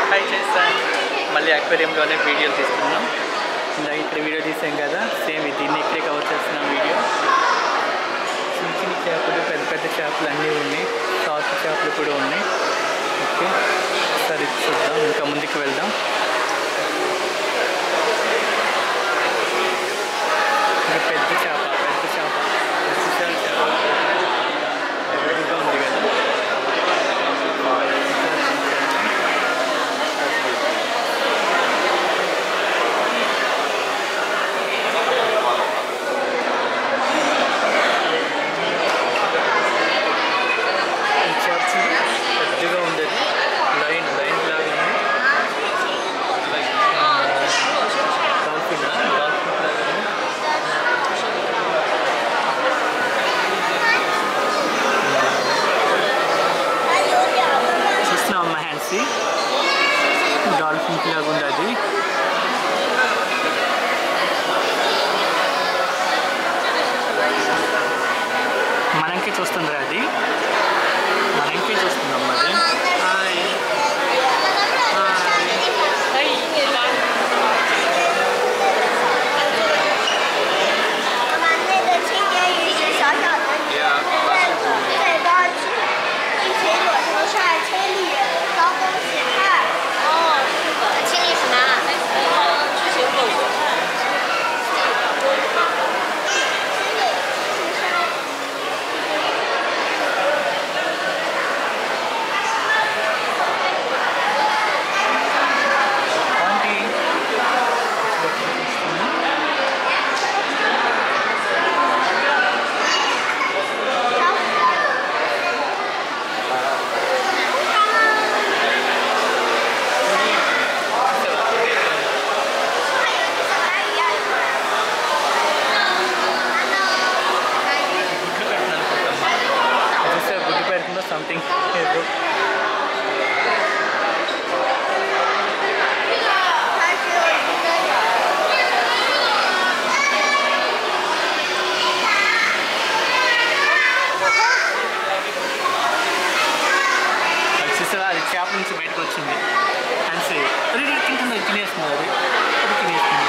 Hi చేస్తాను మళ్ళీ అక్వేరియంలోనే వీడియోలు తీస్తున్నాం ఇందాక ఇక్కడ వీడియో తీసాం కదా సేమ్ ఇది దీన్ని ఇక్కడే కవర్ చేస్తున్నాం వీడియో చిన్న చిన్న చేపలు పెద్ద పెద్ద చేపలు అన్నీ ఉన్నాయి సాఫ్ట్ చేపలు కూడా ఉన్నాయి ఓకే సరే చూద్దాం ఇంకా ముందుకు వెళ్దాం ఇది పెద్ద చేప పెద్ద చేప స్పెషల్ చేప ఎదురుగా ఉంది కదా ఈ చేప చూడు, పెద్దగా ఉంది అది. లైన్ లైన్ లాగా ఉంది లైక్ డాల్ఫిన్ డాల్ఫిన్ లాగా ఉంది చూస్తున్నాం అమ్మ హ్యాండ్సీ డాల్ఫిన్ లాగా ఉంది అది మనకే చూస్తుందిరా అది మనకే చూస్తుందమ్మ అది హాయ్ హాయ్ 妈妈，那个青年鱼是小小的鱼，嘴巴直，一起裸头晒，千里高空起看。哦，是的，千里是哪？之前有过。 ఆంటీ గుడ్లు పెట్టిన అనుకుంటాం చూస్తే గుడ్డు పెడుతుందో సంథింగ్ ఏదో అది చూసావా అది చేప నుంచి బయటకు వచ్చింది అన్సే అది ఇది తింటుంది అది తినేస్తుంది అది అది తినేస్తుంది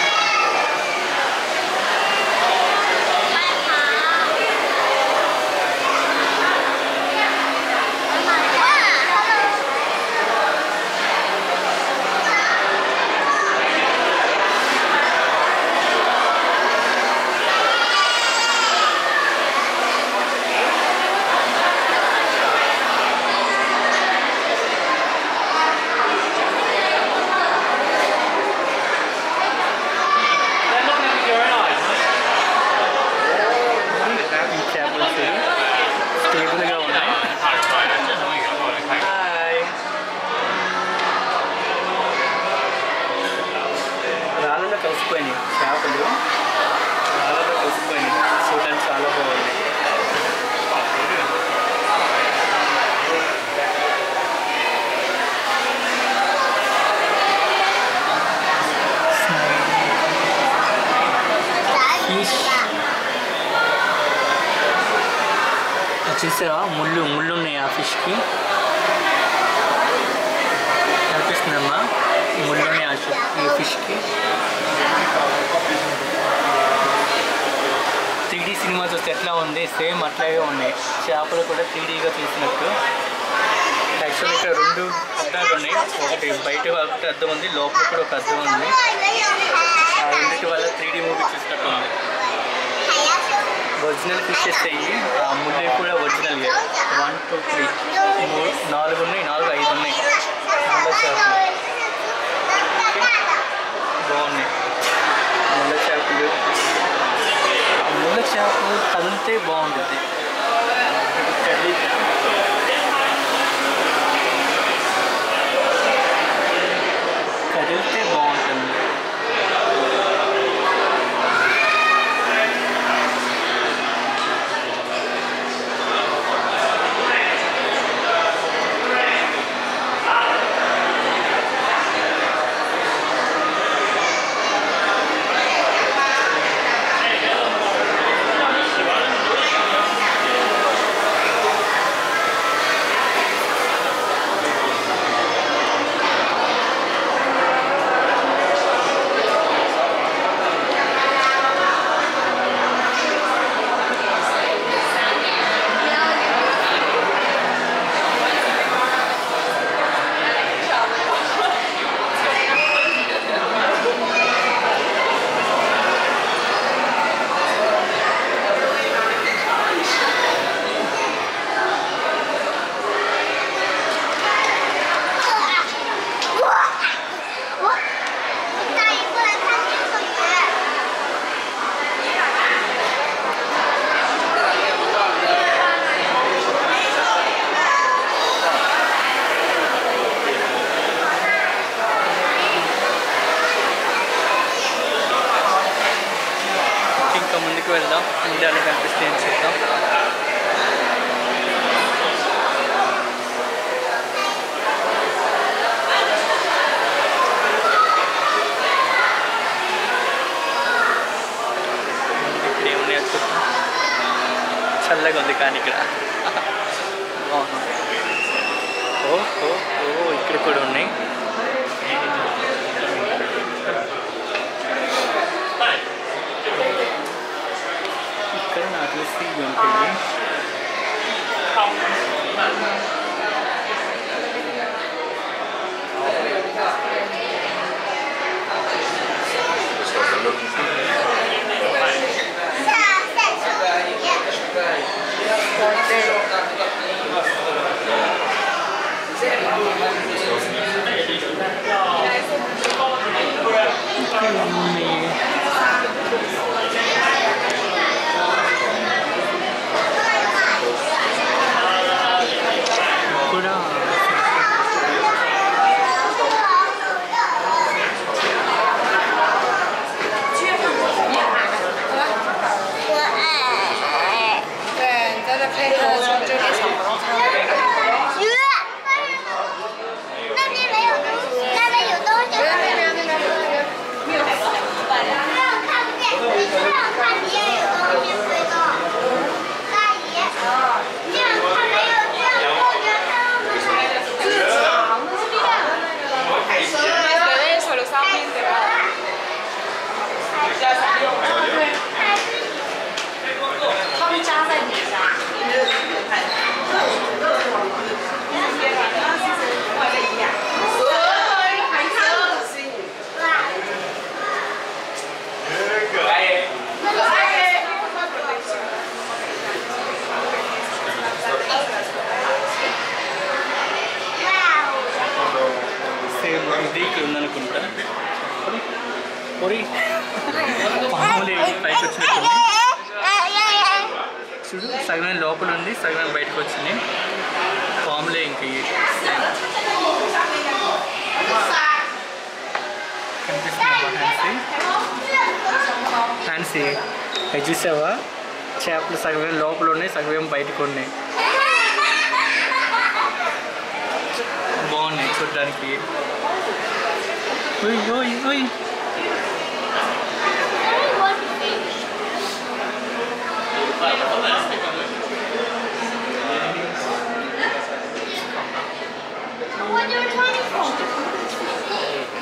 ఈ చేపలు స్టేబుల్గా ఉన్నాయి హాయ్ రాళ్ళలో కలిసిపోయినాయి చేపలు రాళ్ళలో కలిసిపోయినాయి చూడడానికి చాలా బాగుంది ఫిష్ చూసావా ముళ్ళు ముళ్ళు ఉన్నాయి ఆ ఫిష్కి కనిపిస్తుందమ్మా ముళ్ళు ఉన్నాయి ఆ షి- ఈ ఫిష్కి త్రీ సినిమా చూస్తే ఎట్లా ఉంది సేమ్ అట్లాగే ఉన్నాయి చేపలు కూడా త్రీడీగా తీసినట్టు యాక్చువల్లీ ఇక్కడ రెండు అద్దాలు ఉన్నాయి ఒకటి బయట ఒకటి అద్దం ఉంది లోపల కూడా ఒక అద్దం ఉంది ఆ రెండింటి వల్ల త్రీ మూవీ చూసినట్టు ఉంది ఒరిజినల్ ఫిషెస్ అయ్యి ఆ ముళ్ళు కూడా ఒరిజినల్ వన్ టూ త్రీ మూడు నాలుగు ఉన్నాయి నాలుగు ఐదు ఉన్నాయి ముళ్ళ చేపలు బాగున్నాయి ముళ్ళ చేపలు ఆ ముళ్ళ చేపలు కదిలితే బాగుంటుంది ఇది కదిలిద్దా కదిలితే బాగుంటుంది ఇండియాలో కనిపిస్తే ఏం చూద్దాం ఇక్కడ ఏమున్నాయో చూద్దాం చల్లగా ఉంది కానీ ఇక్కడ బాగుంది ఓ ఓ ఓ ఇక్కడ కూడా ఉన్నాయి ఇక్కడ నాకు తెలిసి ఇవి ఉంటాయి ఇక్కడ ఉన్నాయి కూడా 我爱。 对，你在这配合的时候就给小朋友看这个。 那边没有东西，那边有东西。 那边那边那边。 没有看不见，你这样看别人有东西推动。大姨，这样看没有，这样过去看我们还。 Vedere solo solamente va. 他们扎在底下。 same ఇది ఇక్కడ ఉందనుకుంటా ఒరి మామూలు పైకి వచ్చినట్టుంది చూడు సగం లోపల ఉంది సగం బయటకు వచ్చింది పాములే ఇంక ఇవి. కనిపిస్తుందా హ్యాన్సీ హ్యాన్సీ అవి చూసావా చేపలు సగం లోపల ఉన్నాయి సగం బయటకు ఉన్నాయి బాగున్నాయి చూడడానికి ఓయ్ ఓయ్ ఓయ్ 我就是穿衣服。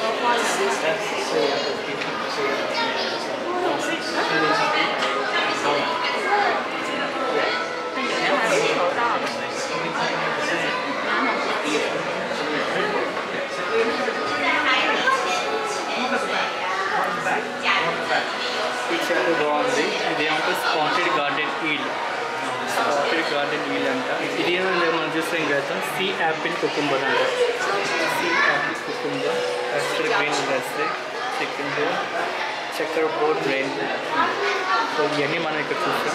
ఈ చేప బాగుంది ఇది ఏమంటే spotted garden eel spotted garden eel అంట ఇది ఏమైనా మనం చూస్తాం కదా సీ యాపిల్ కుకుంబర్ అంట sea apple cucumber first green వేస్తే సెకండ్ చక్కెర బోర్డ్ రెయిన్ సో ఇవన్నీ మనం ఇక్కడ చూస్తాం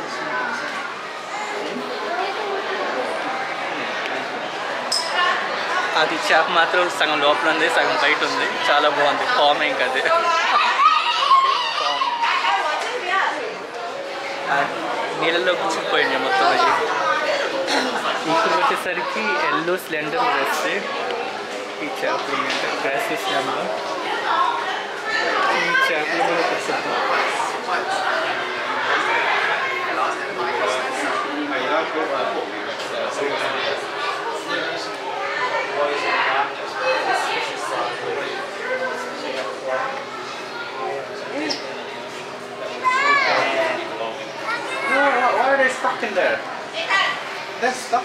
అది చేప మాత్రం సగం లోపల ఉంది సగం బయట ఉంది చాలా బాగుంది పామ్ ఇంకా అది ఆ నీళ్ళలో కూర్చుకుపోయింది మొత్తం అది ఇక్కడ వచ్చేసరికి ఎల్లో సిలిండర్ వేస్తే ఈ చేపలు ఉన్నాయంటే గ్యాస్ సిస్టంలో ఈ చేపలు కూడా కూర్చుంటాం Why are they stuck in there? They're stuck.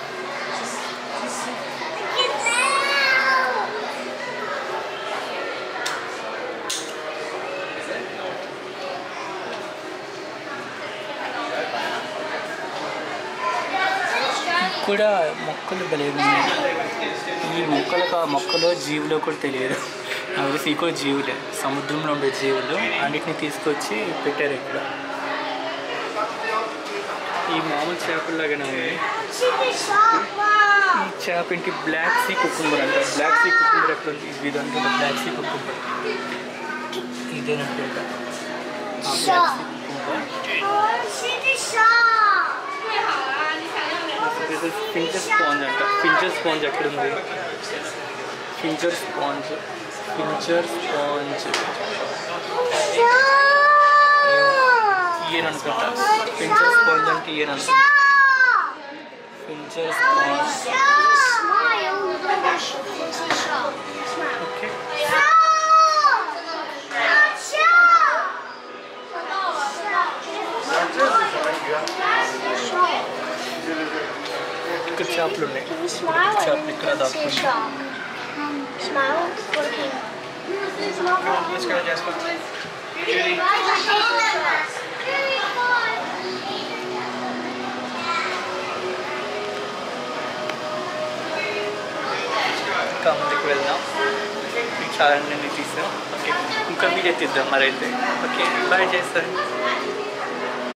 కూడా మొక్కలు భలే ఉన్నాయి ఈ మొక్కలకు ఆ మొక్కలో జీవులో కూడా తెలియదు నాకు తెలిసి ఈ కూడా జీవులే సముద్రంలో ఉండే జీవులు అన్నిటిని తీసుకొచ్చి పెట్టారు ఇక్కడ ఈ మామూలు చేపల్లాగానే ఉంది ఈ చేప ఏంటి బ్లాక్ సీ కుకుంబర్ అంట బ్లాక్ సీ కుకుంబర్ ఎక్కడ ఉంది ఇది అంటుంది బ్లాక్ సీ కుకుంబర్ ఇదేనంటుంట ఆ బ్లాక్ సీ కుకుంబర్ డబ్బా 我是的手。 最好啦，你想要的。 ఫించర్ స్పాంజ్ అంట ఫించర్ స్పాంజ్ ఎక్కడ ఉంది ఫించర్ స్పాంజ్ ఫించర్ స్పాంజ్ ఇయర్ అనుకుంటా ఫించర్ స్పాంజ్ అంటే ఇయర్ అనుకుంటా ఫించర్ స్పాంజ్ ఓకే ఇక్కడ చేపలు ఉన్నాయి చేపలు ఇక్కడ దాక్కున్నాయి Smile for the king. Let's go, Jasper. ఇంకా ముందుకు వెళ్దాం ఈ చాలా నేను తీసాం ఓకే ఇంకా వీడియో తీద్దాం మరైతే ఓకే బాయ్ చేస్తాను